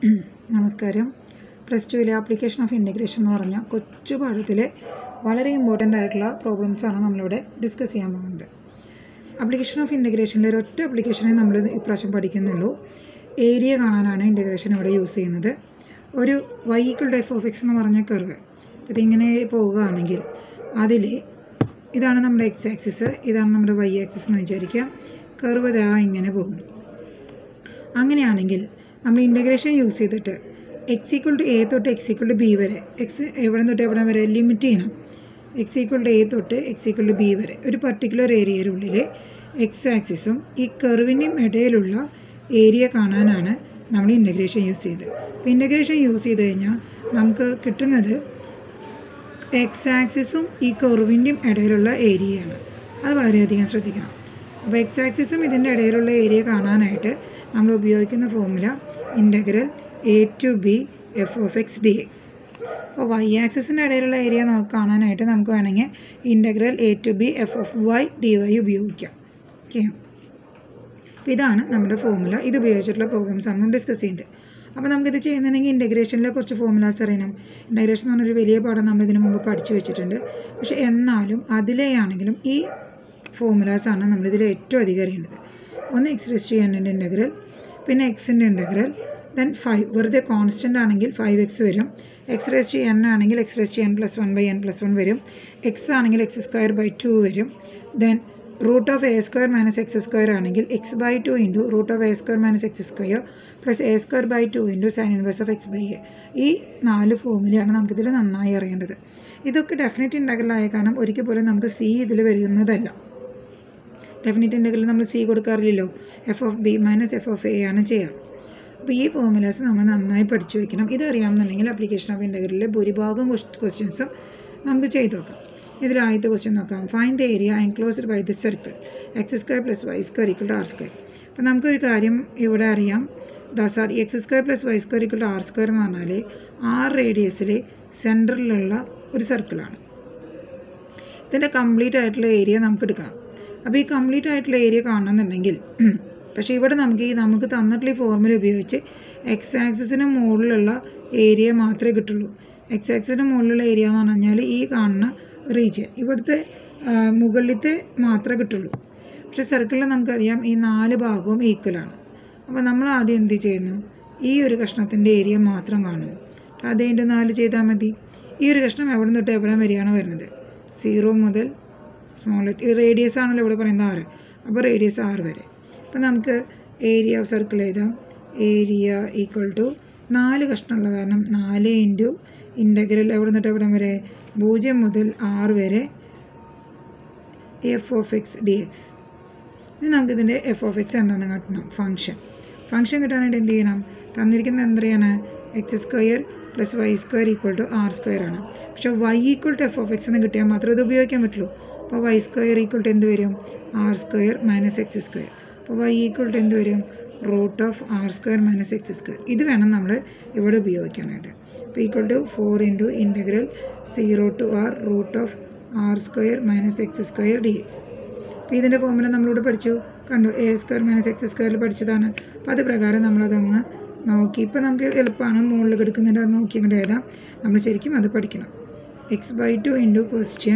നമസ്കാരം പ്ലസ് ടുവിലെ application of integration എന്ന് പറഞ്ഞ കൊച്ചു പാഠത്തിലെ വളരെ ഇമ്പോർട്ടൻ്റ് ആയിട്ടുള്ള പ്രോബ്ലംസാണ് നമ്മളിവിടെ ഡിസ്കസ് ചെയ്യാൻ പോകുന്നത് ആപ്ലിക്കേഷൻ ഓഫ് ഇൻറ്റഗ്രേഷൻ്റെ ഒരൊറ്റ ആപ്ലിക്കേഷനെ നമ്മൾ ഇപ്രാവശ്യം പഠിക്കുന്നുള്ളൂ ഏരിയ കാണാനാണ് ഇൻറ്റഗ്രേഷൻ ഇവിടെ യൂസ് ചെയ്യുന്നത് ഒരു y equal to f of x എന്ന് പറഞ്ഞ കർവ് ഇതിങ്ങനെ പോവുകയാണെങ്കിൽ അതിൽ ഇതാണ് നമ്മുടെ എക്സ് ആക്സിസ് ഇതാണ് നമ്മുടെ വൈ ആക്സിസ് എന്ന് വിചാരിക്കുക കർവ് ഇതാ ഇങ്ങനെ പോകുന്നു അങ്ങനെയാണെങ്കിൽ നമ്മൾ ഇൻ്റഗ്രേഷൻ യൂസ് ചെയ്തിട്ട് എക്സ് ഈക്വൽ ടു എ തൊട്ട് എക്സ് ഈക്വൽ ടു ബി വരെ എക്സ് എവിടെ തൊട്ട് എവിടെ വരെ ലിമിറ്റ് ചെയ്യണം എക്സ് ഈക്വൽ ടു എ തൊട്ട് എക്സ് ഈക്വൽ ടു ബി വരെ ഒരു പർട്ടിക്കുലർ ഏരിയയുടെ ഉള്ളിൽ എക്സ് ആക്സിസും ഈ കർവിൻ്റെയും ഇടയിലുള്ള ഏരിയ കാണാനാണ് നമ്മൾ ഇൻ്റഗ്രേഷൻ യൂസ് ചെയ്തത് അപ്പോൾ ഇൻ്റഗ്രേഷൻ യൂസ് ചെയ്ത് കഴിഞ്ഞാൽ നമുക്ക് കിട്ടുന്നത് എക്സ് ആക്സിസും ഈ കർവിൻ്റെയും ഇടയിലുള്ള ഏരിയയാണ് അത് വളരെയധികം ശ്രദ്ധിക്കണം അപ്പോൾ എക്സ് ആക്സിസും ഇതിൻ്റെ ഇടയിലുള്ള ഏരിയ കാണാനായിട്ട് നമ്മൾ ഉപയോഗിക്കുന്ന formula integral a to b f of x d x അപ്പോൾ വൈ ആക്സിസിൻ്റെ ഇടയിലുള്ള ഏരിയ നമുക്ക് കാണാനായിട്ട് നമുക്ക് വേണമെങ്കിൽ integral a to b f of y d y ഉപയോഗിക്കാം ഓക്കെ അപ്പോൾ ഇതാണ് നമ്മുടെ ഫോർമുല ഇത് ഉപയോഗിച്ചിട്ടുള്ള പ്രോബ്ലംസ് ആണ് നമ്മൾ ഡിസ്കസ് ചെയ്യുന്നത് അപ്പോൾ നമുക്കിത് ചെയ്യുന്നുണ്ടെങ്കിൽ ഇൻ്റഗ്രേഷനിലെ കുറച്ച് ഫോർമുലാസ് അറിയണം ഇൻ്റഗ്രേഷൻ എന്ന് പറഞ്ഞൊരു വലിയ പാഠം നമ്മൾ ഇതിനു മുമ്പ് പഠിച്ചു വെച്ചിട്ടുണ്ട് പക്ഷേ എന്നാലും അതിലെയാണെങ്കിലും ഈ ഫോർമുലാസാണ് നമ്മളിതിൽ ഏറ്റവും അധികം അറിയേണ്ടത് ഒന്ന് എക്സ് റെസ് ടു എന്നിൻ്റെ ഇൻ്റഗ്രൽ പിന്നെ എക്സിൻ്റെ ഇൻ്റഗ്രൽ ദെൻ ഫൈവ് വെറുതെ കോൺസ്റ്റൻ്റ് ആണെങ്കിൽ ഫൈവ് എക്സ് വരും എക്സ് റെസ് ടു എൻ ആണെങ്കിൽ x raise to n plus one by n plus one വരും എക്സ് ആണെങ്കിൽ എക്സ് സ്ക്വയർ ബൈ ടു വരും then root of a square minus x square ആണെങ്കിൽ x by two into root of a square minus x square plus a square by two into sine inverse of x by a ഈ നാല് ഫോമിലാണ് നമുക്കിതിൽ നന്നായി അറിയേണ്ടത് ഇതൊക്കെ definite ഇൻ്റഗ്രലായ കാരണം ഒരിക്കൽ പോലും നമുക്ക് സി ഇതിൽ വരുന്നതല്ല ഡെഫിനറ്റ് ഇൻ്റഗ്രൽ നമ്മൾ സി കൊടുക്കാറില്ലല്ലോ f of b minus f of a ആണ് ചെയ്യാറ് അപ്പോൾ ഈ ഫോർമുലാസ് നമ്മൾ നന്നായി പഠിച്ചു വയ്ക്കണം ഇതറിയാമെന്നുണ്ടെങ്കിൽ ആപ്ലിക്കേഷൻ ഓഫ് ഇൻ്റഗ്രലിലെ ഭൂരിഭാഗം ക്വസ്റ്റ്യൻസും നമുക്ക് ചെയ്ത് നോക്കാം ഇതിൽ ആദ്യത്തെ ക്വസ്റ്റ്യൻ നോക്കാം find the area enclosed by the circle x square plus y square equal to r square അപ്പോൾ നമുക്കൊരു കാര്യം ഇവിടെ അറിയാം ദാ sorry x square plus y square equal to r square എന്ന് പറഞ്ഞാൽ ആർ റേഡിയസിൽ സെൻറ്ററിലുള്ള ഒരു സർക്കിളാണ് ഇതിൻ്റെ കംപ്ലീറ്റ് ആയിട്ടുള്ള ഏരിയ നമുക്ക് എടുക്കണം അപ്പോൾ ഈ കംപ്ലീറ്റ് ആയിട്ടുള്ള ഏരിയ കാണണമെന്നുണ്ടെങ്കിൽ പക്ഷേ ഇവിടെ നമുക്ക് ഈ നമുക്ക് തന്നിട്ടുള്ള ഈ ഫോർമുല ഉപയോഗിച്ച് എക്സ് ആക്സിസിന് മുകളിലുള്ള ഏരിയ മാത്രമേ കിട്ടുള്ളൂ എക്സ് ആക്സിന് മുകളിലുള്ള ഏരിയ എന്ന് പറഞ്ഞാൽ ഈ കാണുന്ന റീജിയൻ ഇവിടുത്തെ മുകളിലത്തെ മാത്രമേ കിട്ടുള്ളൂ പക്ഷേ സർക്കിളിൽ നമുക്കറിയാം ഈ നാല് ഭാഗവും ഈക്വലാണ് അപ്പോൾ നമ്മൾ ആദ്യം എന്ത് ചെയ്യുന്നു ഈ ഒരു കഷ്ണത്തിൻ്റെ ഏരിയ മാത്രം കാണുന്നു അതിൻ്റെ നാല് ചെയ്താൽ മതി ഈ ഒരു കഷ്ണം എവിടെ നിന്ന് തൊട്ട് എവിടെ വരെയാണ് വരുന്നത് സീറോ മുതൽ സ്മോൾ ഈ റേഡിയസ് ആണല്ലോ ഇവിടെ പറയുന്നത് ആറ് അപ്പോൾ റേഡിയസ് ആറ് വരെ അപ്പോൾ നമുക്ക് ഏരിയ ഓഫ് സർക്കിൾ എഴുതാം ഏരിയ ഈക്വൽ ടു നാല് കഷ്ണമുള്ള കാരണം നാല് ഇൻറ്റു ഇൻ്റഗ്രൽ എവിടെ നിന്നിട്ട് എവിടെ വരെ പൂജ്യം മുതൽ ആറ് വരെ f of x d x ഇനി നമുക്കിതിൻ്റെ എഫ് ഓഫ് എക്സ് എന്താണെന്ന് കാട്ടണം ഫംഗ്ഷൻ ഫംഗ്ഷൻ കിട്ടാനായിട്ട് എന്ത് ചെയ്യണം തന്നിരിക്കുന്നത് എന്താണ് x square plus y square equal to r square ആണ് പക്ഷേ y equal to f of x എന്ന് കിട്ടിയാൽ മാത്രമേ ഇത് ഉപയോഗിക്കാൻ പറ്റുള്ളൂ അപ്പോൾ വൈ സ്ക്വയർ ഈക്വൽ ടു എന്ത് വരും r square minus x square അപ്പോൾ വൈ ഈക്വൽ ടു എന്ത് വരും root of r square minus x square ഇത് വേണം നമ്മൾ ഇവിടെ ഉപയോഗിക്കാനായിട്ട് അപ്പോൾ equal to four into integral zero to r root of r square minus x square d x അപ്പോൾ ഇതിൻ്റെ ഫോമുല നമ്മളിവിടെ പഠിച്ചു കണ്ടു എ സ്ക്വയർ മൈനസ് എക്സ് സ്ക്വയറിൽ പഠിച്ചതാണ് അപ്പോൾ അത് പ്രകാരം നമ്മളതങ്ങ് നോക്കി ഇപ്പോൾ നമുക്ക് എളുപ്പമാണ് മുകളിൽ കിടക്കുന്നുണ്ട് അത് നോക്കി അങ്ങോട്ട് എഴുതാം നമ്മൾ ശരിക്കും അത് പഠിക്കണം x by two into question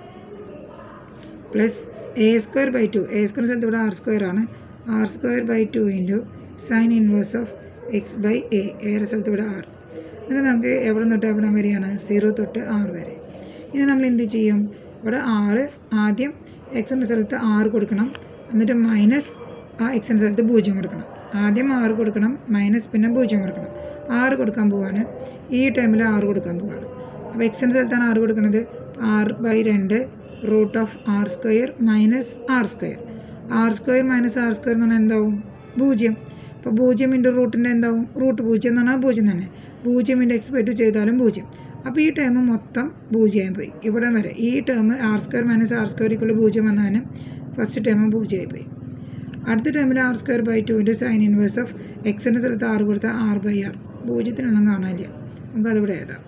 plus a square by two a square സ്ഥലത്ത് ഇവിടെ ആർ സ്ക്വയർ ആണ് r square by two into sine inverse of x by a എയുടെ സ്ഥലത്ത് ഇവിടെ ആർ എന്നിട്ട് നമുക്ക് എവിടെ തൊട്ട് എവിടെ വരെയാണ് സീറോ തൊട്ട് ആറ് വരെ ഇനി നമ്മൾ എന്ത് ചെയ്യും ഇവിടെ ആറ് ആദ്യം എക്സിൻ്റെ സ്ഥലത്ത് ആറ് കൊടുക്കണം എന്നിട്ട് മൈനസ് ആ എക്സിൻ്റെ സ്ഥലത്ത് പൂജ്യം കൊടുക്കണം ആദ്യം ആറ് കൊടുക്കണം മൈനസ് പിന്നെ പൂജ്യം കൊടുക്കണം ആറ് കൊടുക്കാൻ പോവാണ് ഈ ടൈമിൽ ആറ് കൊടുക്കാൻ പോവാണ് അപ്പോൾ എക്സിൻ്റെ സ്ഥലത്താണ് ആറ് കൊടുക്കുന്നത് ആറ് ബൈ രണ്ട് root of r square minus r square r square minus r square എന്ന് പറഞ്ഞാൽ എന്താവും പൂജ്യം അപ്പോൾ പൂജ്യം ഇൻറ്റു റൂട്ടിൻ്റെ എന്താവും റൂട്ട് പൂജ്യം എന്ന് പറഞ്ഞാൽ പൂജ്യം തന്നെ പൂജ്യം ഇൻറ്റു എക്സ് ബൈ ടു ചെയ്താലും പൂജ്യം അപ്പോൾ ഈ ടേം മൊത്തം പൂജ്യമായി പോയി ഇവിടെ വരെ ഈ term r square minus r square ഇക്കുള്ള പൂജ്യം വന്നതിന് ഫസ്റ്റ് ടേം പൂജ്യമായി പോയി അടുത്ത ടേമിൽ ആർ സ്ക്വയർ ബൈ ടുവിൻ്റെ സൈൻ ഇൻവേഴ്സ് ഓഫ് എക്സിൻ്റെ സ്ഥലത്ത് ആറ് കൊടുത്താൽ ആർ ബൈ ആർ പൂജ്യത്തിനൊന്നും കാണാനില്ല നമുക്ക് അതിവിടെ എഴുതാം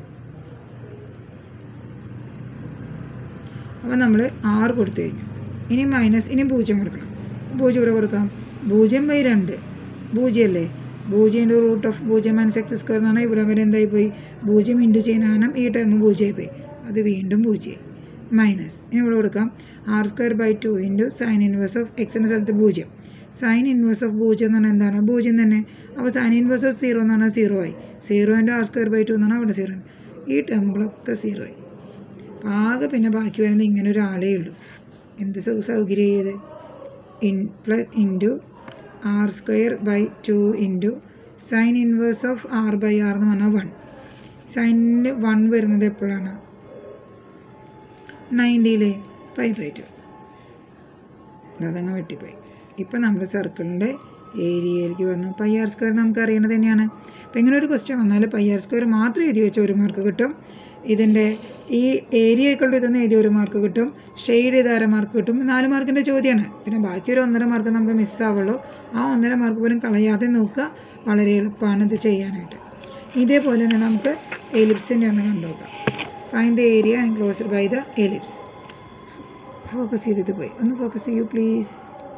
അപ്പോൾ നമ്മൾ ആറ് കൊടുത്തു കഴിഞ്ഞു ഇനി മൈനസ് ഇനി പൂജ്യം കൊടുക്കണം പൂജ്യം ഇവിടെ കൊടുക്കാം പൂജ്യം ബൈ രണ്ട് പൂജ്യം അല്ലേ പൂജ്യം ഇൻറ്റു റൂട്ട് ഓഫ് പൂജ്യം മൈനസ് എക്സ് സ്ക്വയർ എന്ന് പറഞ്ഞാൽ ഇവിടെ വരെ എന്തായി പോയി പൂജ്യം ഇൻറ്റു ചെയ്യുന്ന കാരണം ഈ ടൈം പൂജ്യമായി പോയി അത് വീണ്ടും പൂജ്യം മൈനസ് ഇനി ഇവിടെ കൊടുക്കാം r square by two into sine inverse of എക്സിൻ്റെ സ്ഥലത്ത് പൂജ്യം സൈൻ ഇൻവേഴ്സ് ഓഫ് പൂജ്യം എന്ന് പറഞ്ഞാൽ എന്താണ് പൂജ്യം തന്നെ അപ്പോൾ സൈൻ ഇൻവേഴ്സ് ഓഫ് സീറോ എന്ന് പറഞ്ഞാൽ സീറോ ആയി zero into r square by two എന്ന് പറഞ്ഞാൽ അവിടെ സീറോ ഈ ടേമുകളൊക്കെ സീറോ ആയി ആകെ പിന്നെ ബാക്കി വരുന്നത് ഇങ്ങനെ ഒരാളേ ഉള്ളൂ എന്ത് സൗ- സൗകര്യം ചെയ്ത് in plus into r square by two into sine inverse of r by r എന്ന് പറഞ്ഞാൽ വൺ സൈനിന് വൺ വരുന്നത് എപ്പോഴാണ് നയൻറ്റിയിലെ ഫൈവ് ബൈ ടു അതങ്ങ് വെട്ടിപ്പോയി ഇപ്പം നമ്മുടെ സർക്കിളിൻ്റെ ഏരിയയിലേക്ക് വന്നു പൈ ആർ സ്ക്വയർ നമുക്ക് അറിയുന്നത് തന്നെയാണ് അപ്പം ഇങ്ങനെ ഒരു ക്വസ്റ്റ്യൻ വന്നാൽ പൈ ആർ സ്ക്വയർ മാത്രം എഴുതി വെച്ച ഒരു മാർക്ക് കിട്ടും ഇതിൻ്റെ ഈ ഏരിയക്കുള്ള ഇതൊന്ന് എഴുതിയ ഒരു മാർക്ക് കിട്ടും ഷെയ്ഡ് ചെയ്ത അര മാർക്ക് കിട്ടും നാല് മാർക്കിൻ്റെ ചോദ്യമാണ് പിന്നെ ബാക്കി ഒരു ഒന്നര മാർക്ക് നമുക്ക് മിസ്സാവുള്ളൂ ആ ഒന്നര മാർക്ക് പോലും കളയാതെ നോക്കുക വളരെ എളുപ്പമാണ് ഇത് ചെയ്യാനായിട്ട് ഇതേപോലെ തന്നെ നമുക്ക് എലിപ്സിൻ്റെ ഒന്ന് കണ്ടുനോക്കാം find the area enclosed by the ellipse focus ചെയ്തിട്ട് പോയി ഒന്ന് ഫോക്കസ് ചെയ്യൂ പ്ലീസ്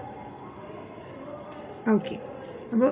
ഓക്കെ അപ്പോൾ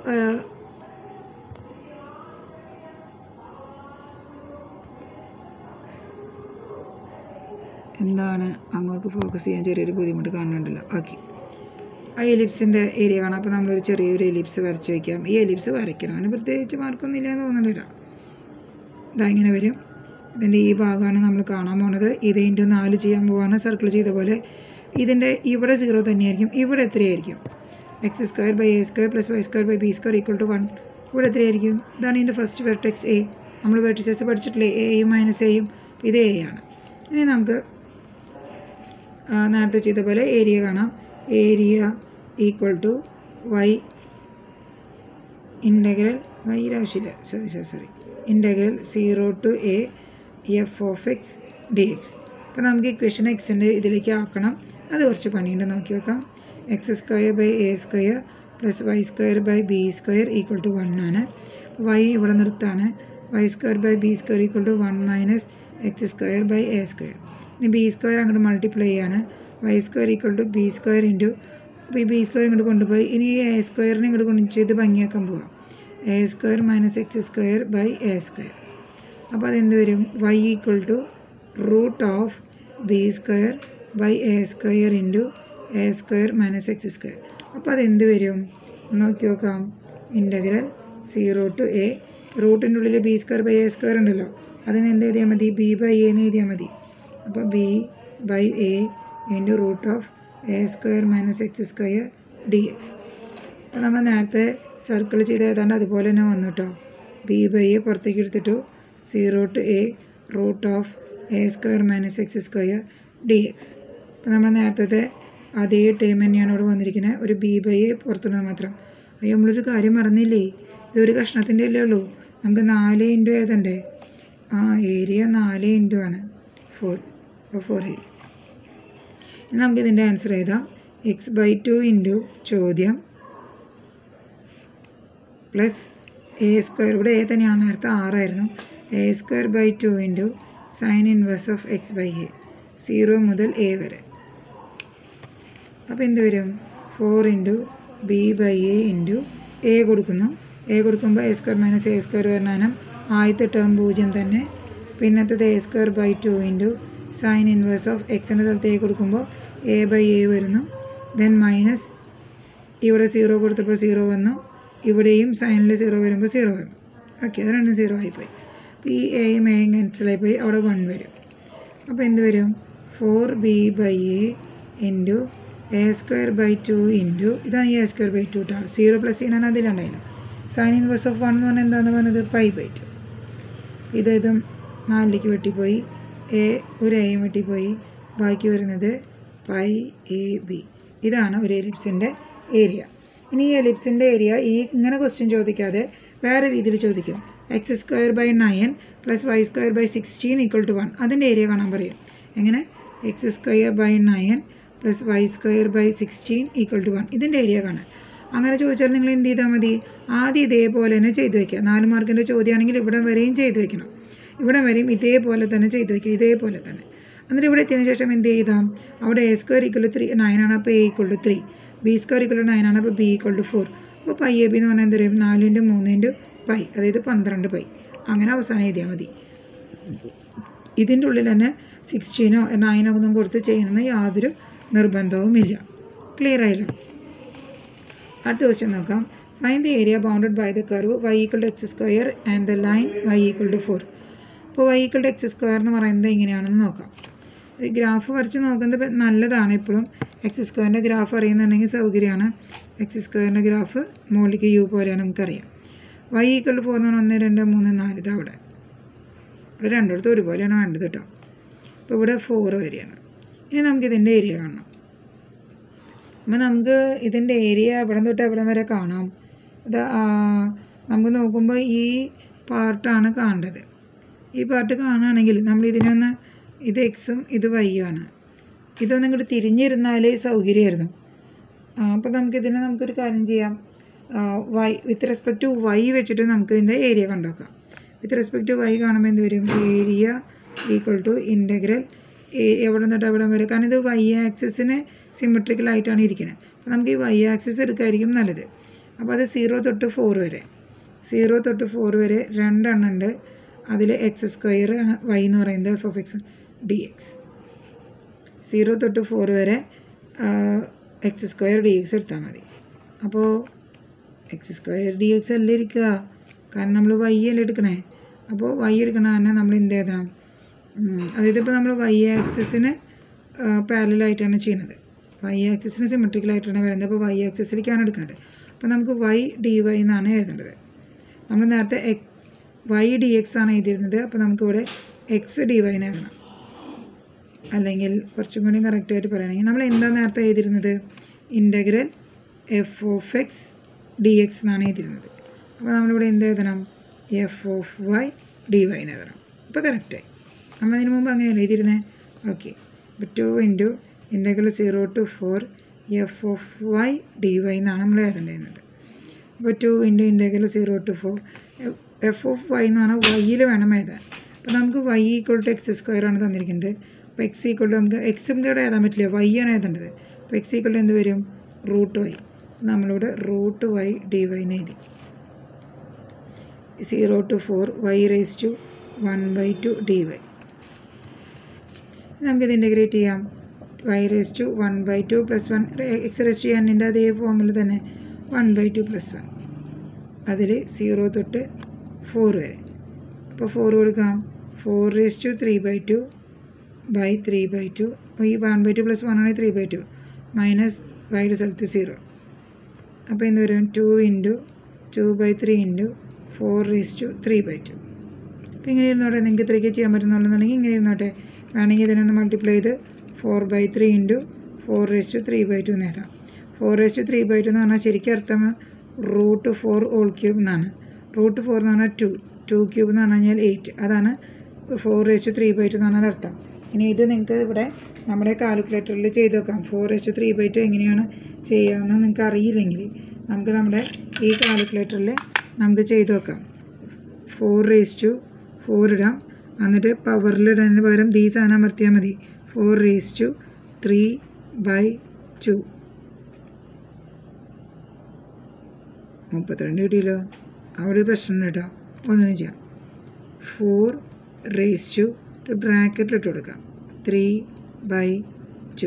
എന്താണ് അങ്ങോട്ട് ഫോക്കസ് ചെയ്യാൻ ചെറിയൊരു ബുദ്ധിമുട്ട് കാണുന്നുണ്ടല്ലോ ഓക്കെ ആ എലിപ്സിൻ്റെ ഏരിയ കാണാം അപ്പോൾ നമ്മളൊരു ചെറിയൊരു എലിപ്സ് വരച്ച് വയ്ക്കാം ഈ എലിപ്സ് വരയ്ക്കണം അതിന് പ്രത്യേകിച്ച് മാർക്കൊന്നും ഇല്ലയെന്ന് തോന്നുന്നില്ല ഇതാ ഇങ്ങനെ വരും ഇതിൻ്റെ ഈ ഭാഗമാണ് നമ്മൾ കാണാൻ പോണത് ഇത് ഇൻറ്റു നാല് ചെയ്യാൻ പോവാണ് സർക്കിൾ ചെയ്ത പോലെ ഇതിൻ്റെ ഇവിടെ സീറോ തന്നെയായിരിക്കും ഇവിടെ എത്രയായിരിക്കും x square by a square plus y square by b square equal to one ഇവിടെ എത്രയായിരിക്കും ഇതാണ് ഇതിൻ്റെ ഫസ്റ്റ് വെർട്ടെക്സ് എ നമ്മൾ വെർട്ടിസസ് പഠിച്ചിട്ടില്ലേ എയും മൈനസ് എയും ഇത് എ ആണ് ഇനി നമുക്ക് ആ, നേരത്തെ ചെയ്ത പോലെ ഏരിയ കാണാം area equal to y integral വൈയുടെ ആവശ്യമില്ല sorry sorry sorry integral zero to a f of x d x അപ്പോൾ നമുക്ക് ഇക്വേഷൻ എക്സിൻ്റെ ഇതിലേക്ക് ആക്കണം അത് കുറച്ച് പണിയുണ്ട് നോക്കി നോക്കാം x square by a square plus y square by b square equal to one ആണ് വൈ ഇവിടെ നിർത്താണ് y square by b square equal to one minus x square by a square ഇനി ബി സ്ക്വയർ അങ്ങോട്ട് multiply ചെയ്യാണ് y square equal to b square into അപ്പോൾ ഈ B square ഇങ്ങോട്ട് കൊണ്ടുപോയി ഇനി ഈ എ സ്ക്വയറിനെ ഇങ്ങോട്ട് കൊണ്ട് ചെയ്ത് ഭംഗിയാക്കാൻ പോവാം a square minus x square by a square അപ്പോൾ അതെന്ത് വരും y equal to root of b square by a square into a square minus x square അപ്പോൾ അതെന്ത് വരും നോക്കി നോക്കാം ഇൻ്റഗ്രൽ സീറോ ടു എ റൂട്ടിൻ്റെ ഉള്ളിൽ b square by a square ഉണ്ടല്ലോ അതിന് എന്ത് എഴുതിയാൽ മതി ബി ബൈ എ എന്ന് എഴുതിയാൽ മതി അപ്പോൾ b by a into root of a square minus x square d x അപ്പോൾ നമ്മൾ നേരത്തെ സർക്കിൾ ചെയ്ത് ഏതാണ്ട് അതുപോലെ തന്നെ വന്നു കേട്ടോ ബി ബൈ എ പുറത്തേക്ക് എടുത്തിട്ടു zero to a root of a square minus x square d x അപ്പോൾ നമ്മൾ നേരത്തെ അതേ ടൈം തന്നെയാണ് ഇവിടെ വന്നിരിക്കുന്നത് ഒരു ബി ബൈ എ പുറത്തുനിന്ന് മാത്രം അയ്യോ നമ്മളൊരു കാര്യം മറന്നില്ലേ ഇതൊരു കഷ്ണത്തിൻ്റെ അല്ലേ ഉള്ളൂ നമുക്ക് നാല് ഇൻറ്റു ഏതണ്ടേ ആ ഏരിയ നാല് ഇൻറ്റു ആണ് ഫോർ അപ്പോൾ ഫോർ ഏരിയ ഇനി നമുക്ക് ഇതിൻ്റെ ആൻസർ എഴുതാം എക്സ് ബൈ ടു ഇൻറ്റു ചോദ്യം പ്ലസ് എ സ്ക്വയർ ഇവിടെ എ തന്നെയാണ് നേരത്തെ ആറായിരുന്നു a square by two into sine inverse of x by a zero മുതൽ എ വരെ അപ്പോൾ എന്ത് വരും four into b by a into a കൊടുക്കുന്നു എ കൊടുക്കുമ്പോൾ a square minus a square വരണാനും ആദ്യത്തെ ടേം പൂജ്യം തന്നെ പിന്നത്തത് a square by two into sine inverse of എക്സിൻ്റെ സ്ഥലത്ത് എ കൊടുക്കുമ്പോൾ എ ബൈ എ വരുന്നു ദെൻ മൈനസ് ഇവിടെ സീറോ കൊടുത്തപ്പോൾ സീറോ വന്നു ഇവിടെയും സൈനിൽ സീറോ വരുമ്പോൾ സീറോ വരും ഓക്കെ അത് രണ്ടും സീറോ ആയിപ്പോയി അപ്പോൾ ഈ എയും എയും ക്യാൻസലായിപ്പോയി അവിടെ വൺ വരും അപ്പോൾ എന്ത് വരും four b by a into a square by two into ഇതാണ് ഈ എ സ്ക്വയർ ബൈ ടു കേട്ടോ സീറോ പ്ലസ് ചെയ്യാൻ അതിലുണ്ടായിരുന്നു സൈൻ ഇൻവേഴ്സ് ഓഫ് വൺ എന്ന് പറഞ്ഞാൽ എന്താണെന്ന് പറഞ്ഞത് പൈ ബൈ ടു ഇത് ഇതും നാലിലേക്ക് വെട്ടിപ്പോയി എ ഒരു എയും വെട്ടിപ്പോയി ബാക്കി വരുന്നത് പൈ എ ബി ഇതാണ് ഒരു എലിപ്സിൻ്റെ ഏരിയ ഇനി ഈ എലിപ്സിൻ്റെ ഏരിയ ഈ ഇങ്ങനെ ക്വസ്റ്റ്യൻ ചോദിക്കാതെ വേറെ രീതിയിൽ ചോദിക്കും x square by nine plus y square by sixteen equal to one അതിൻ്റെ ഏരിയ കാണാൻ പറയും എങ്ങനെ x square by nine plus y square by sixteen equal to one ഇതിൻ്റെ ഏരിയ കാണാൻ അങ്ങനെ ചോദിച്ചാൽ നിങ്ങൾ എന്ത് ചെയ്താൽ മതി ആദ്യം ഇതേപോലെ തന്നെ ചെയ്തു വയ്ക്കുക നാല് മാർക്കിൻ്റെ ചോദ്യമാണെങ്കിൽ ഇവിടെ വരെയും ചെയ്തു വയ്ക്കണം ഇവിടെ വരെയും ഇതേപോലെ തന്നെ ചെയ്തു വയ്ക്കുക ഇതേപോലെ തന്നെ എന്നിട്ട് ഇവിടെ എത്തിയതിന് ശേഷം എന്ത് ചെയ്താം അവിടെ a square equal three nine ആണ് അപ്പോൾ a equal to three b square equal to nine ആണ് അപ്പോൾ ബി ഈക്വൽ ടു ഫോർ അപ്പോൾ പൈ എ ബി എന്ന് പറഞ്ഞാൽ എന്ത് വരും നാല് ഇൻറ്റു മൂന്ന് ഇൻറ്റു പൈ അതായത് പന്ത്രണ്ട് പൈ അങ്ങനെ അവസാനം എഴുതിയാൽ മതി ഇതിൻ്റെ ഉള്ളിൽ തന്നെ സിക്സ്റ്റീനോ നയനോ ഒന്നും കൊടുത്ത് ചെയ്യണമെന്ന് യാതൊരു നിർബന്ധവുമില്ല ക്ലിയർ ആയില്ല അടുത്ത ക്വസ്റ്റ്യൻ നോക്കാം find the area bounded by the curve y equal to x square and the line y equal to four അപ്പോൾ y equal to x square എന്ന് പറയുന്നത് എങ്ങനെയാണെന്ന് നോക്കാം ഈ ഗ്രാഫ് വരച്ച് നോക്കുന്നത് ഇപ്പം നല്ലതാണ് എപ്പോഴും എക്സ് സ്ക്വയറിൻ്റെ ഗ്രാഫ് അറിയുന്നുണ്ടെങ്കിൽ സൗകര്യമാണ് എക്സ് സ്ക്വയറിൻ്റെ ഗ്രാഫ് മുകളിലേക്ക് യു പോലെയാണ് നമുക്കറിയാം വൈ ഈക്വൾ ടു ഫോർ എന്ന് പറഞ്ഞാൽ ഒന്ന് രണ്ട് മൂന്ന് നാല് ഇത് അവിടെ ഇവിടെ രണ്ടിടത്തും ഒരുപോലെയാണ് വേണ്ടത് കേട്ടോ അപ്പോൾ ഇവിടെ ഫോർ വരെയാണ് ഇനി നമുക്ക് ഇതിൻ്റെ ഏരിയ കാണണം അപ്പോൾ നമുക്ക് ഇതിൻ്റെ ഏരിയ എവിടെ തൊട്ട് എവിടെ വരെ കാണാം ഇത് ആ, നമുക്ക് നോക്കുമ്പോൾ ഈ പാർട്ടാണ് കാണേണ്ടത് ഈ പാർട്ട് കാണുകയാണെങ്കിൽ നമ്മൾ ഇതിനൊന്ന് ഇത് എക്സും ഇത് വൈ ആണ് ഇതൊന്നും ഇങ്ങോട്ട് തിരിഞ്ഞിരുന്നാൽ സൗകര്യമായിരുന്നു അപ്പോൾ നമുക്ക് ഇതിനെ നമുക്കൊരു കാര്യം ചെയ്യാം y with respect to y വെച്ചിട്ട് നമുക്ക് ഇതിൻ്റെ ഏരിയ കണ്ടുനോക്കാം വിത്ത് റെസ്പെക്ട് ടു വൈ കാണുമ്പോൾ എന്ത് വരും ഏരിയ ഈക്വൽ ടു ഇൻ്റഗ്രൽ എവിടെ നിന്നിട്ട് എവിടെ വരെ കാരണം ഇത് വൈ ആക്സിസിന് സിമെട്രിക്കലായിട്ടാണ് ഇരിക്കുന്നത് അപ്പോൾ നമുക്ക് ഈ വൈ ആക്സിസ് എടുക്കായിരിക്കും നല്ലത് അപ്പോൾ അത് സീറോ തൊട്ട് ഫോർ വരെ സീറോ തൊട്ട് ഫോർ വരെ രണ്ടെണ്ണം ഉണ്ട് അതിൽ എക്സ് സ്ക്വയർ ആണ് വൈ എന്ന് പറയുന്നത് f of x d x zero തൊട്ട് ഫോർ വരെ എക്സ് സ്ക്വയർ ഡി എക്സ് എടുത്താൽ മതി അപ്പോൾ എക്സ് സ്ക്വയർ ഡി എക്സ് അല്ലേ ഇരിക്കുക കാരണം നമ്മൾ വൈ അല്ലേ എടുക്കണേ അപ്പോൾ വൈ എടുക്കണ തന്നെ നമ്മൾ എന്ത് ചെയ്യണം ഉം, അതായത് ഇപ്പോൾ നമ്മൾ വൈ ആക്സിസിന് പാരലായിട്ടാണ് ചെയ്യുന്നത് വൈ ആക്സിസിന് സിമെട്രിക്കലായിട്ടാണ് വരുന്നത് അപ്പോൾ വൈ ആക്സിസിലേക്കാണ് എടുക്കുന്നത് അപ്പോൾ നമുക്ക് വൈ ഡി വൈ എന്നാണ് എഴുതേണ്ടത് നമ്മൾ നേരത്തെ എക് വൈ ഡി എക്സ് ആണ് എഴുതിയിരുന്നത് അപ്പോൾ നമുക്കിവിടെ എക്സ് ഡി വൈ എന്ന് എഴുതണം അല്ലെങ്കിൽ കുറച്ചും കൂടി കറക്റ്റായിട്ട് പറയുകയാണെങ്കിൽ നമ്മൾ എന്താ നേരത്തെ എഴുതിയിരുന്നത് integral f of x d x എന്നാണ് എഴുതിയിരുന്നത് അപ്പോൾ നമ്മളിവിടെ എന്ത് എഴുതണം f of y d y എന്ന് എഴുതണം അപ്പോൾ കറക്റ്റായി നമ്മൾ അതിന് മുമ്പ് അങ്ങനെയല്ല എഴുതിയിരുന്നത് ഓക്കെ അപ്പോൾ two into integral zero to four f of y d y എന്നാണ് നമ്മൾ എഴുതേണ്ടിയിരുന്നത് അപ്പോൾ two into integral zero to four f of y എന്ന് പറഞ്ഞാൽ വൈയിൽ വേണം എഴുതാൻ അപ്പോൾ നമുക്ക് y equal to x square ആണ് തന്നിരിക്കുന്നത് അപ്പോൾ എക്സ് ഈക്വൾ ടു നമുക്ക് എക്സും കൂടെ എഴുതാൻ പറ്റില്ല വൈ ആണ് എഴുതേണ്ടത് അപ്പോൾ എക്സ് ഈക്വൾ ടു എന്ത് വരും റൂട്ട് വൈ നമ്മളിവിടെ റൂട്ട് വൈ ഡി വൈ എന്ന് എഴുതി zero to four y raise to one by two d y നമുക്കിത് ഇൻ്റഗ്രേറ്റ് ചെയ്യാം y raise to one by two plus one x raise to എന്നിൻ്റെ അതേ ഫോമിൽ തന്നെ one by two plus one അതിൽ സീറോ തൊട്ട് ഫോർ വരെ അപ്പോൾ ഫോർ കൊടുക്കാം four raise to three by two by three by two ഈ one by two plus one ആണെങ്കിൽ ത്രീ ബൈ ടു മൈനസ് വൈയുടെ സ്ഥലത്ത് സീറോ അപ്പോൾ എന്ത് വരും two into two by three into four raise to three by two അപ്പോൾ ഇങ്ങനെ ഇരുന്നോട്ടെ നിങ്ങൾക്ക് ഇത്രയ്ക്ക് ചെയ്യാൻ പറ്റുന്നുണ്ടെന്നുണ്ടെങ്കിൽ ഇങ്ങനെ ഇരുന്നോട്ടെ വേണമെങ്കിൽ ഇതിനൊന്ന് മൾട്ടിപ്ലൈ ചെയ്ത് four by three into four raise to three by two എന്ന് എഴുതാം four raise to three by two എന്ന് പറഞ്ഞാൽ ശരിക്കും അർത്ഥം റൂട്ട് ഫോർ ഓൾ ക്യൂബ് എന്നാണ് റൂട്ട് ഫോർ എന്ന് പറഞ്ഞാൽ ടു ടു ക്യൂബ് എന്ന് പറഞ്ഞു കഴിഞ്ഞാൽ എയ്റ്റ് അതാണ് four raise to three by two എന്ന് പറഞ്ഞാൽ അർത്ഥം ഇനി ഇത് നിങ്ങൾക്ക് ഇവിടെ നമ്മുടെ കാൽക്കുലേറ്ററിൽ ചെയ്ത് നോക്കാം four raise to three by two എങ്ങനെയാണ് ചെയ്യാമെന്ന് നിങ്ങൾക്ക് അറിയില്ലെങ്കിൽ നമുക്ക് നമ്മുടെ ഈ കാൽക്കുലേറ്ററിൽ നമുക്ക് ചെയ്ത് നോക്കാം ഫോർ റേസ് ടു ഫോർ ഇടാം എന്നിട്ട് പവറിലിടുന്നതിന് പകരം ദീ സാധനം അമർത്തിയാൽ മതി four raise to three by two മുപ്പത്തിരണ്ട് കിട്ടിയല്ലോ അവിടെ ഒരു പ്രശ്നം കേട്ടോ ഒന്നും ചെയ്യാം ഫോർ റേസ് ടു ഒരു ബ്രാക്കറ്റിൽ ഇട്ട് കൊടുക്കാം ത്രീ ബൈ ടു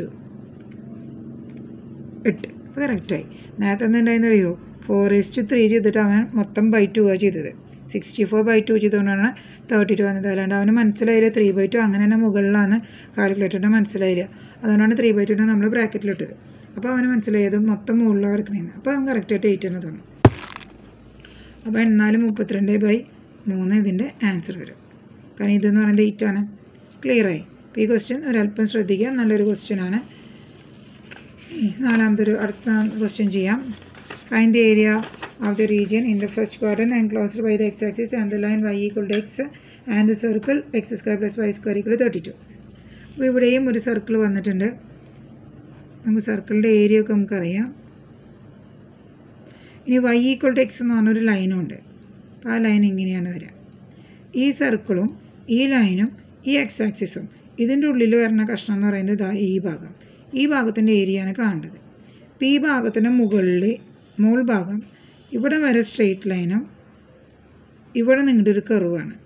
എട്ട് അപ്പോൾ കറക്റ്റായി നേരത്തെ എന്തായിരുന്നു അറിയോ ഫോർ റേസ് ടു ത്രീ ചെയ്തിട്ട് അവൻ മൊത്തം ബൈ ടു ആണ് ചെയ്തത് സിക്സ്റ്റി ഫോർ ബൈ ടു ചെയ്തുകൊണ്ടാണ് തേർട്ടി ടു വന്നത് അല്ലാണ്ട് അവന് മനസ്സിലായില്ല ത്രീ ബൈ ടു അങ്ങനെ തന്നെ മുകളിലാണ് കാൽക്കുലേറ്ററിന് മനസ്സിലായില്ല അതുകൊണ്ടാണ് ത്രീ ബൈ ടുവിനെ നമ്മൾ ബ്രാക്കറ്റിലിട്ടത് അപ്പോൾ അവന് മനസ്സിലായത് മൊത്തം മുകളിലാണ് കിടക്കണേന്ന് അപ്പോൾ അവൻ കറക്റ്റായിട്ട് എയ്റ്റ് തന്നെ തോന്നും അപ്പോൾ എന്നാലും മുപ്പത്തിരണ്ട് ബൈ മൂന്ന് ഇതിൻ്റെ ആൻസർ വരും കാരണം ഇതെന്ന് പറയുന്നത് എയ്റ്റ് ആണ് ക്ലിയറായി അപ്പോൾ ഈ ക്വസ്റ്റ്യൻ ഒരല്പം ശ്രദ്ധിക്കുക നല്ലൊരു ക്വസ്റ്റ്യൻ ആണ് ഇനി നാലാമത്തെ ഒരു അടുത്ത ക്വസ്റ്റ്യൻ ചെയ്യാം find the area of the region in the first quarter enclosed by the x axis and the line y equal to x and the circle x square plus y square equal thirty two അപ്പോൾ ഇവിടെയും ഒരു circle വന്നിട്ടുണ്ട് നമുക്ക് സർക്കിളിൻ്റെ area ഒക്കെ നമുക്കറിയാം ഇനി Y equal to X എന്ന് പറഞ്ഞൊരു ലൈനും ഉണ്ട് അപ്പോൾ ആ ലൈൻ ഇങ്ങനെയാണ് വരിക ഈ സർക്കിളും ഈ ലൈനും ഈ എക്സ് ആക്സിസും ഇതിൻ്റെ ഉള്ളിൽ വരുന്ന കഷ്ണം എന്ന് പറയുന്നത് ഇതാ ഈ ഭാഗം ഈ ഭാഗത്തിൻ്റെ ഏരിയയാണ് കാണേണ്ടത് അപ്പോൾ ഈ ഭാഗത്തിൻ്റെ മുകളിൽ മുകൾ ഭാഗം ഇവിടെ വരെ സ്ട്രെയിറ്റ് ലൈനും ഇവിടെ നിങ്ങളുടെ ഒരു കർവാണ്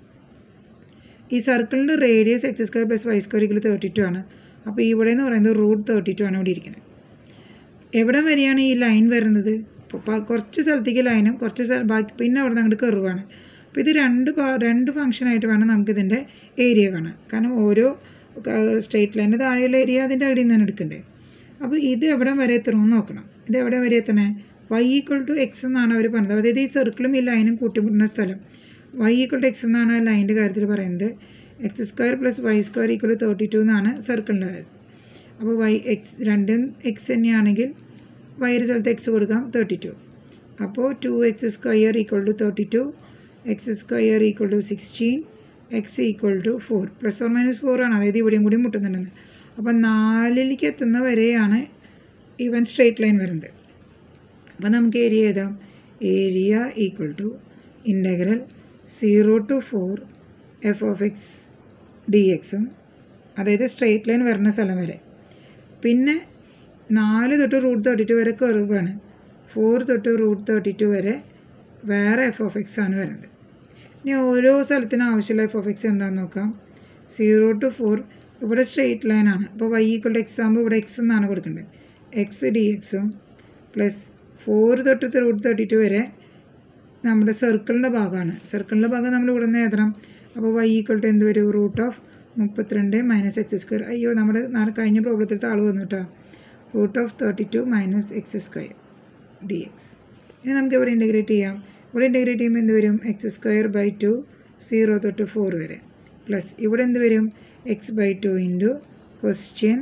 ഈ സർക്കിളിൻ്റെ radius x square plus y square equal thirty two ആണ് അപ്പോൾ ഇവിടെ എന്ന് പറയുന്നത് റൂട്ട് തേർട്ടി ടു ആണ് ഇവിടെ ഇരിക്കുന്നത് എവിടെ വരെയാണ് ഈ ലൈൻ വരുന്നത് ഇപ്പോൾ പ- കുറച്ച് സ്ഥലത്തേക്ക് ലൈനും കുറച്ച് സ്ഥലം ബാക്കി പിന്നെ അവിടെ അങ്ങോട്ട് കർവാണ് അപ്പോൾ ഇത് രണ്ട് പാ- രണ്ട് ഫംഗ്ഷനായിട്ട് വേണം നമുക്കിതിൻ്റെ ഏരിയ കാണാൻ കാരണം ഓരോ സ്ട്രെയിറ്റ് ലൈനിൻ്റെ താഴെയുള്ള ഏരിയ അതിൻ്റെ അടിയിൽ നിന്ന് എടുക്കണ്ടേ അപ്പോൾ ഇത് എവിടെ വരെ എത്തണമെന്ന് നോക്കണം ഇത് എവിടെ വരെ എത്തണേ വൈ ഈക്വൾ ടു എക്സ് എന്നാണ് അവർ പറഞ്ഞത് അതായത് ഈ സർക്കിളും ഈ ലൈനും കൂട്ടിമുട്ടുന്ന സ്ഥലം വൈ ഈക്വൾ ടു എക്സ് എന്നാണ് ആ ലൈനിൻ്റെ കാര്യത്തിൽ പറയുന്നത് x square plus y square equal to thirty two എന്നാണ് സർക്കിളിൻ്റെ കാര്യം അപ്പോൾ വൈ എക്സ് രണ്ടും എക്സ് തന്നെയാണെങ്കിൽ വൈയുടെ സ്ഥലത്ത് എക്സ് കൊടുക്കാം തേർട്ടി ടു അപ്പോൾ two x square equal to thirty two x square equal to sixteen x equal to four plus or minus four ആണ് അതായത് ഇവിടെയും കൂടി മുട്ടുന്നുണ്ടെന്ന് അപ്പോൾ നാലിലേക്ക് എത്തുന്ന വരെയാണ് ഇവൻ സ്ട്രെയിറ്റ് ലൈൻ വരുന്നത് അപ്പോൾ നമുക്ക് ഏരിയ എഴുതാം area equal to integral zero to four f of x d എക്സും അതായത് സ്ട്രെയിറ്റ് ലൈൻ വരുന്ന സ്ഥലം വരെ പിന്നെ നാല് തൊട്ട് റൂട്ട് തേർട്ടി ടു വരെ കർവാണ് ഫോർ തൊട്ട് റൂട്ട് തേർട്ടി ടു വരെ വേറെ എഫ് ഓഫ് എക്സ് ആണ് വരുന്നത് ഇനി ഓരോ സ്ഥലത്തിനും ആവശ്യമുള്ള എഫ് ഓഫ് എക്സ് എന്താണെന്ന് നോക്കാം സീറോ ടു ഫോർ ഇവിടെ സ്ട്രെയിറ്റ് ലൈൻ ആണ് അപ്പോൾ വൈ ഈക്വൾ എക്സ് ആകുമ്പോൾ ഇവിടെ എക്സ് എന്നാണ് കൊടുക്കേണ്ടത് എക്സ് ഡി എക്സും പ്ലസ് ഫോർ തൊട്ട് റൂട്ട് തേർട്ടി ടു വരെ നമ്മുടെ സർക്കിളിൻ്റെ ഭാഗമാണ് സർക്കിളിൻ്റെ ഭാഗം നമ്മൾ ഇവിടെ നിന്ന് എഴുതണം അപ്പോൾ വൈ ഈക്വൾ ടു എന്ത് വരും റൂട്ട് ഓഫ് മുപ്പത്തിരണ്ട് മൈനസ് എക്സ് സ്ക്വയർ അയ്യോ നമ്മുടെ നാളെ കഴിഞ്ഞ പ്രോബ്ലത്തിലത്തെ ആൾ വന്നു കേട്ടോ root of thirty two minus x square d x ഇനി നമുക്ക് ഇവിടെ ഇൻറ്റഗ്രേറ്റ് ചെയ്യാം ഇവിടെ ഇൻറ്റഗ്രേറ്റ് ചെയ്യുമ്പോൾ എന്ത് വരും x square by two zero തൊട്ട് ഫോർ വരെ പ്ലസ് ഇവിടെ എന്ത് വരും x by two into question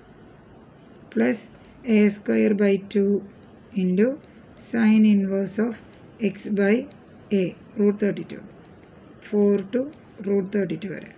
plus a square by two into sine inverse of x by a root thirty two four to root thirty two വരെ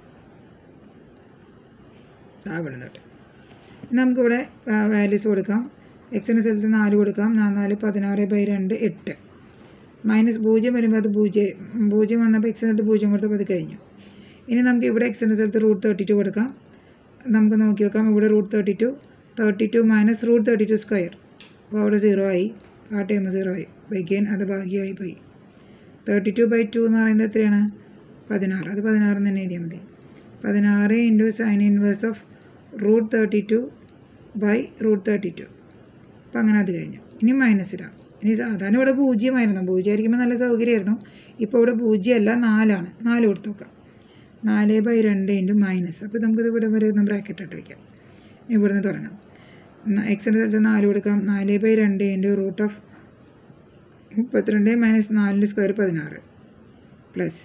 അവിടെ തൊട്ട് നമുക്കിവിടെ values കൊടുക്കാം എക്സിൻ്റെ സ്ഥലത്ത് നാല് കൊടുക്കാം നാല് നാല് പതിനാറ് ബൈ രണ്ട് എട്ട് മൈനസ് പൂജ്യം വരുമ്പോൾ അത് പൂജ്യം പൂജ്യം വന്നപ്പോൾ എക്സിൻ്റെ സ്ഥലത്ത് പൂജ്യം കൊടുത്തപ്പോൾ അത് കഴിഞ്ഞു ഇനി നമുക്ക് ഇവിടെ എക്സിൻ്റെ സ്ഥലത്ത് റൂട്ട് തേർട്ടി ടു കൊടുക്കാം നമുക്ക് നോക്കി നോക്കാം ഇവിടെ root thirty two thirty two minus root thirty two square അപ്പോൾ അവിടെ സീറോ ആയി ആ ടൈം സീറോ ആയി ബൈഗെയിൻ അത് ഭാഗ്യമായി പോയി തേർട്ടി ടു ബൈ ടു എന്ന് പറയുന്നത് എത്രയാണ് പതിനാറ് അത് പതിനാറ് തന്നെ എഴുതിയാൽ മതി പതിനാറ് into sine inverse of root thirty two by root thirty two അപ്പം അങ്ങനെ അത് കഴിഞ്ഞു ഇനി മൈനസ് ഇടാം ഇനി സാധാരണ ഇവിടെ പൂജ്യമായിരുന്നു പൂജ്യമായിരിക്കുമ്പോൾ നല്ല സൗകര്യമായിരുന്നു ഇപ്പോൾ ഇവിടെ പൂജ്യമല്ല നാലാണ് നാല് കൊടുത്ത് നോക്കാം നാല് ബൈ രണ്ട് ഇൻറ്റു മൈനസ് അപ്പോൾ നമുക്കിത് ഇവിടെ വരെ ഒന്ന് ബ്രാക്കറ്റ് ഇട്ട് വയ്ക്കാം ഇനി ഇവിടുന്ന് തുടങ്ങാം എക്സിൻ്റെ സ്ഥലത്ത് നാല് കൊടുക്കാം നാല് ബൈ രണ്ട് ഇൻറ്റു റൂട്ട് ഓഫ് മുപ്പത്തിരണ്ട് മൈനസ് നാലിൻ്റെ സ്ക്വയർ പതിനാറ് പ്ലസ്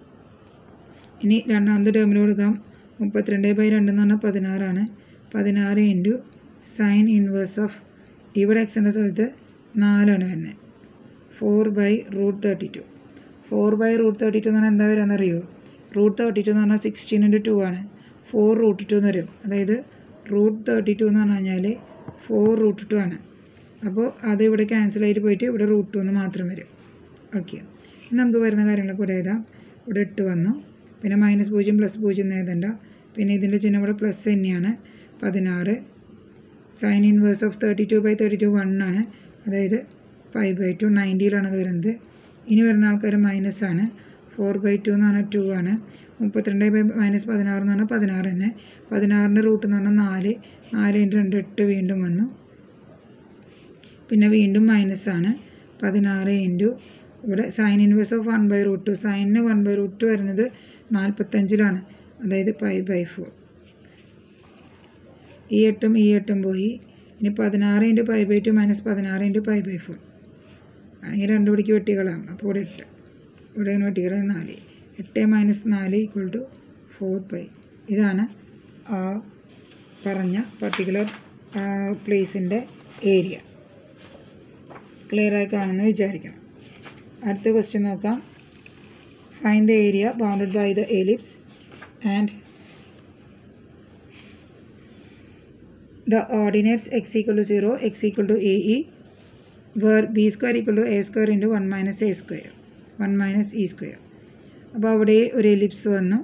ഇനി രണ്ടാമത്തെ ടേമിൽ കൊടുക്കാം മുപ്പത്തിരണ്ട് ബൈ രണ്ട് എന്ന് പറഞ്ഞാൽ പതിനാറാണ് പതിനാറ് ഇൻറ്റു സൈൻ ഇൻവേഴ്സ് ഓഫ് ഇവിടെ എക്സിൻ്റെ സ്ഥലത്ത് നാലാണ് വരുന്നത് four by root thirty two four by root thirty two എന്ന് പറഞ്ഞാൽ എന്താ വരാമെന്ന് അറിയോ റൂട്ട് തേർട്ടി ടു എന്ന് പറഞ്ഞാൽ സിക്സ്റ്റീൻ ഇൻറ്റു ടു ആണ് ഫോർ റൂട്ട് ടു എന്ന് വരും അതായത് റൂട്ട് തേർട്ടി ടു എന്ന് പറഞ്ഞു കഴിഞ്ഞാൽ ഫോർ റൂട്ട് ടു ആണ് അപ്പോൾ അത് ഇവിടെ ക്യാൻസൽ ആയിട്ട് പോയിട്ട് ഇവിടെ റൂട്ട് ടു എന്ന് മാത്രം വരും ഓക്കെ നമുക്ക് വരുന്ന കാര്യങ്ങളൊക്കെ ഇവിടെ എഴുതാം ഇവിടെ ഇട്ട് വന്നു പിന്നെ മൈനസ് പൂജ്യം പ്ലസ് പൂജ്യം എന്ന് എഴുതണ്ട പിന്നെ ഇതിൻ്റെ ചിഹ്നം ഇവിടെ പ്ലസ് തന്നെയാണ് പതിനാറ് sine inverse of thirty two by thirty two one ആണ് അതായത് ഫൈവ് ബൈ ടു നയൻറ്റിയിലാണ് അത് വരുന്നത് ഇനി വരുന്ന ആൾക്കാർ മൈനസ് ആണ് ഫോർ ബൈ ടു എന്ന് പറഞ്ഞാൽ ടു ആണ് മുപ്പത്തിരണ്ട് ബൈ മൈനസ് പതിനാറ് എന്ന് പറഞ്ഞാൽ പതിനാറ് തന്നെ പതിനാറിൻ്റെ റൂട്ട് എന്ന് പറഞ്ഞാൽ നാല് നാല് ഇൻറ്റു രണ്ട് എട്ട് വീണ്ടും വന്നു പിന്നെ വീണ്ടും മൈനസ് ആണ് പതിനാറ് ഇൻറ്റു ഇവിടെ sine inverse of one by root two സൈനിന് വൺ ബൈ റൂട്ട് ടു വരുന്നത് നാൽപ്പത്തഞ്ചിലാണ് അതായത് ഫൈവ് ബൈ ഫോർ ഈ എട്ടും ഈ എട്ടും പോയി ഇനി പതിനാറ് into five by two minus പതിനാറ് ഇൻറ്റു ഫൈവ് ബൈ ഫോർ ഈ രണ്ട് പിടിക്ക് വെട്ടികളാം അപ്പോൾ ഇവിടെ എട്ട് ഇവിടെ വെട്ടികളെ നാല് എട്ട് മൈനസ് നാല് ഈക്വൽ ടു ഫോർ ബൈ ഇതാണ് ആ പറഞ്ഞ പർട്ടിക്കുലർ പ്ലേസിൻ്റെ ഏരിയ ക്ലിയറായി കാണുമെന്ന് വിചാരിക്കണം അടുത്ത ക്വസ്റ്റ്യൻ നോക്കാം find the area bounded by the ellipse and the ordinates x equal to 0, x equal to ae, where b square equal to a square into 1 minus a square, 1 minus e square. അപ്പോൾ അവിടെ ഒരു ellipse വന്നു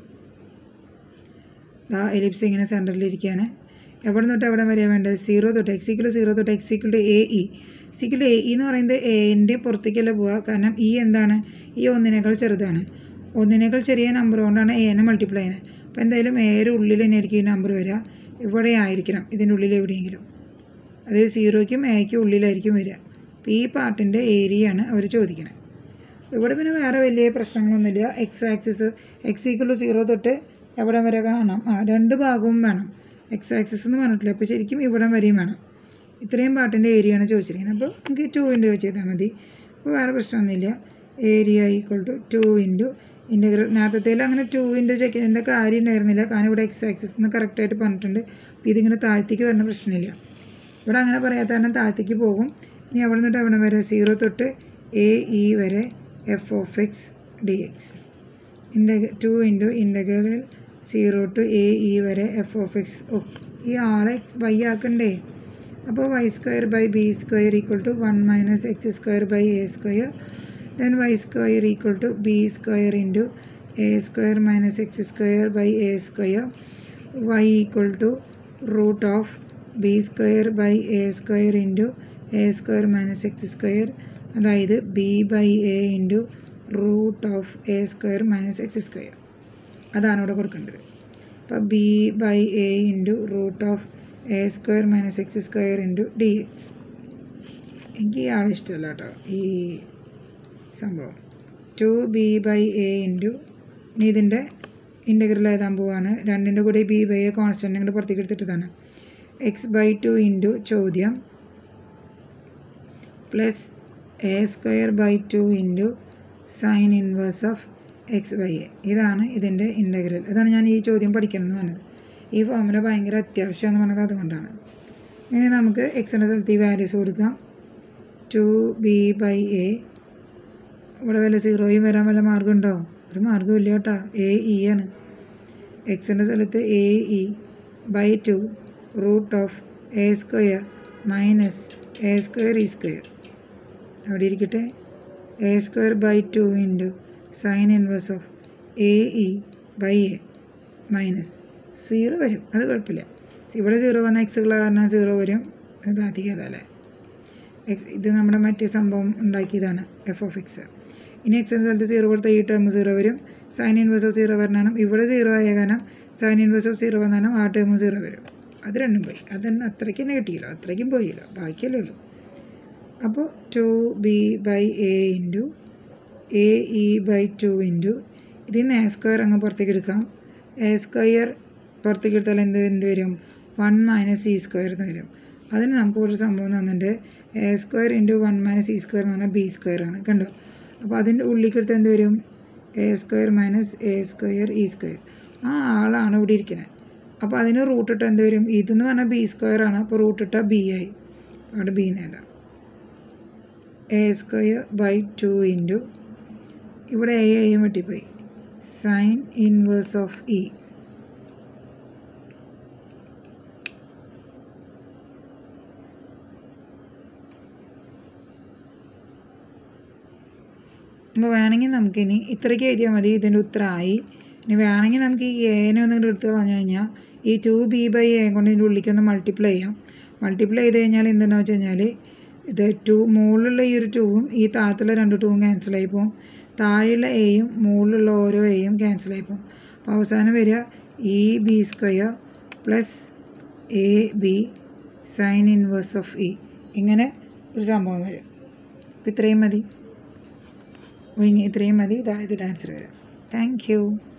ആ ellipse ഇങ്ങനെ സെൻറ്ററിലിരിക്കുകയാണ് എവിടെ തൊട്ട് എവിടെ വരെ വേണ്ടത് സീറോ തൊട്ട് എക്സ് ഈക്വൽ സീറോ തൊട്ട് x equal to a e സിക്കിൾ എ എന്ന് പറയുന്നത് എൻ്റെ പുറത്തേക്കല്ല പോവുക കാരണം ഈ എന്താണ് ഈ ഒന്നിനേക്കാൾ ചെറുതാണ് ഒന്നിനേക്കാൾ ചെറിയ നമ്പർ കൊണ്ടാണ് എനെ മൾട്ടിപ്ലൈ ചെയ്യുന്നത് അപ്പോൾ എന്തായാലും ഏറെ ഉള്ളിൽ തന്നെ ആയിരിക്കും ഈ നമ്പർ വരിക ഇവിടെ ആയിരിക്കണം ഇതിൻ്റെ ഉള്ളിൽ എവിടെയെങ്കിലും അതായത് സീറോയ്ക്കും എയ്ക്കും ഉള്ളിലായിരിക്കും വരിക അപ്പോൾ ഈ പാർട്ടിൻ്റെ ഏരിയയാണ് അവർ ചോദിക്കുന്നത് ഇവിടെ പിന്നെ വേറെ വലിയ പ്രശ്നങ്ങളൊന്നുമില്ല x axis x equal to zero തൊട്ട് എവിടം വരെ കാണാം ആ രണ്ട് ഭാഗവും വേണം എക്സ് ആക്സിസ് എന്ന് പറഞ്ഞിട്ടില്ല അപ്പോൾ ശരിക്കും ഇവിടം വരെയും വേണം ഇത്രയും പാർട്ടിൻ്റെ ഏരിയയാണ് ചോദിച്ചിരിക്കുന്നത് അപ്പോൾ നമുക്ക് ടു ഇൻറ്റു വെച്ച് ചെയ്താൽ മതി അപ്പോൾ വേറെ പ്രശ്നമൊന്നുമില്ല area equal to two into integral നേരത്തേൽ അങ്ങനെ ടു ഇൻറ്റു ചെക്ക് ചെയ്യേണ്ട കാര്യം ഉണ്ടായിരുന്നില്ല കാരണം ഇവിടെ എക്സ് ആക്സിസ് എന്ന് കറക്റ്റായിട്ട് പറഞ്ഞിട്ടുണ്ട് അപ്പോൾ ഇതിങ്ങനെ താഴത്തേക്ക് വരുന്ന പ്രശ്നമില്ല ഇവിടെ അങ്ങനെ പറയാത്ത കാരണം താഴത്തേക്ക് പോകും ഇനി അവിടെ നിന്നിട്ട് അവിടെ വരെ സീറോ തൊട്ട് എ ഇ വരെ f of x d x ഇൻ്റഗ two into integral zero to a e വരെ എഫ് ഓഫ് എക്സ് ഓ ഈ ആളെ വൈ ആക്കണ്ടേ അപ്പോൾ y square by b square equal to one minus x square by a square then y square equal to b square into a square minus x square by a square y equal to root of b square by a square into a square minus x square അതായത് b by a into root of a square minus x square അതാണ് ഇവിടെ കൊടുക്കേണ്ടത് അപ്പോൾ b by a into root of a square minus x square into d x എനിക്ക് ഈ ആളെ ഇഷ്ടമല്ല കേട്ടോ ഈ സംഭവം two b by a into ഇനി ഇതിൻ്റെ ഇൻ്റഗ്രൽ എഴുതാൻ പോവാണ് രണ്ടിൻ്റെ കൂടെ ബി ബൈ എ കോൺസ്റ്റൻ്റ് ഇങ്ങോട്ട് പുറത്തേക്ക് എടുത്തിട്ടതാണ് എക്സ് ബൈ ടു ഇൻറ്റു ചോദ്യം plus a square by two into sine inverse of x by a ഇതാണ് ഇതിൻ്റെ ഇൻ്റഗ്രൽ ഇതാണ് ഞാൻ ഈ ചോദ്യം പഠിക്കണം എന്ന് പറഞ്ഞത് ഈ ഫോമുല ഭയങ്കര അത്യാവശ്യമെന്ന് പറഞ്ഞത് അതുകൊണ്ടാണ് ഇനി നമുക്ക് എക്സിൻ്റെ സ്ഥലത്ത് ഈ വാല്യൂസ് കൊടുക്കാം ടു ബി ബൈ എ ഇവിടെ വല്ല സീറോയും വരാൻ വല്ല മാർഗമുണ്ടോ ഒരു മാർഗ്ഗമില്ല കേട്ടോ എ ഇ ആണ് എക്സിൻ്റെ സ്ഥലത്ത് a e by two root of a square minus a square e square അവിടെ ഇരിക്കട്ടെ a square by two into sine inverse of a e by a minus zero വരും അത് കുഴപ്പമില്ല ഇവിടെ സീറോ വന്ന എക്സുകൾ കാരണം സീറോ വരും ഇത് അധികതല്ലേ എക്സ് ഇത് നമ്മുടെ മറ്റേ സംഭവം ഉണ്ടാക്കിയതാണ് എഫ് ഓഫ് എക്സ് ഇനി എക്സിൻ്റെ സ്ഥലത്ത് സീറോ കൊടുത്ത ഈ ടേം സീറോ വരും സൈൻ ഇൻവേഴ്സ് ഓഫ് സീറോ വരണം ഇവിടെ സീറോ ആയ കാരണം സൈൻ ഇൻവേഴ്സ് ഓഫ് സീറോ വന്നാലും ആ ടേം സീറോ വരും അത് രണ്ടും പോയി അതന്നെ അത്രയ്ക്ക് തന്നെ കിട്ടിയില്ല അത്രയ്ക്കും പോയില്ല ബാക്കിയല്ലേ ഉള്ളൂ അപ്പോൾ two b by a into a e by two into ഇതിൽ നിന്ന് എ സ്ക്വയർ അങ്ങ് പുറത്തേക്ക് എടുക്കാം എ സ്ക്വയർ പുറത്തേക്ക് എടുത്താൽ എന്ത് എന്ത് വരും വൺ മൈനസ് സി സ്ക്വയർ എന്ന് വരും അതിന് നമുക്ക് ഒരു സംഭവം തന്നിട്ടുണ്ട് a square into one minus c square എന്ന് പറഞ്ഞാൽ ബി സ്ക്വയർ ആണ് കണ്ടോ അപ്പോൾ അതിൻ്റെ ഉള്ളിലേക്ക് എടുത്ത് എന്ത് വരും a square minus a square e square ആ ആളാണ് ഇവിടെ ഇരിക്കുന്നത് അപ്പോൾ അതിന് റൂട്ട് ഇട്ട് എന്ത് വരും ഇതെന്ന് പറഞ്ഞാൽ ബി സ്ക്വയർ ആണ് അപ്പോൾ റൂട്ട് ഇട്ടാൽ ബി ആയി അവിടെ ബി നേടാം a square by two into ഇവിടെ എ എയും വെട്ടിപ്പോയി സൈൻ ഇൻവേഴ്സ് ഓഫ് ഇ അപ്പോൾ വേണമെങ്കിൽ നമുക്കിനി ഇത്രയ്ക്ക് എഴുതിയാൽ മതി ഇതിൻ്റെ ഉത്തരമായി ഇനി വേണമെങ്കിൽ നമുക്ക് ഈ എനെ ഒന്ന് എടുത്ത് കളഞ്ഞു കഴിഞ്ഞാൽ ഈ ടു ബി ബൈ എ കൊണ്ട് ഇതിൻ്റെ ഉള്ളിലേക്കൊന്ന് മൾട്ടിപ്ലൈ ചെയ്യാം മൾട്ടിപ്ലൈ ചെയ്ത് കഴിഞ്ഞാൽ എന്തെന്ന് വെച്ച് കഴിഞ്ഞാൽ ഇത് ടു മുകളിലുള്ള ഈ ഒരു ടൂവും ഈ താഴത്തുള്ള രണ്ട് ടൂവും ക്യാൻസലായി പോകും താഴെയുള്ള എയും മുകളിലുള്ള ഓരോ എയും ക്യാൻസലായി പോകും അപ്പോൾ അവസാനം വരിക e b square plus a b sine inverse of e ഇങ്ങനെ ഒരു സംഭവം വരും അപ്പോൾ ഇത്രയും മതി ഇനി ഇത്രയും മതി ഇതാണ് ഇതിൻ്റെ ആൻസർ വരാം താങ്ക് യു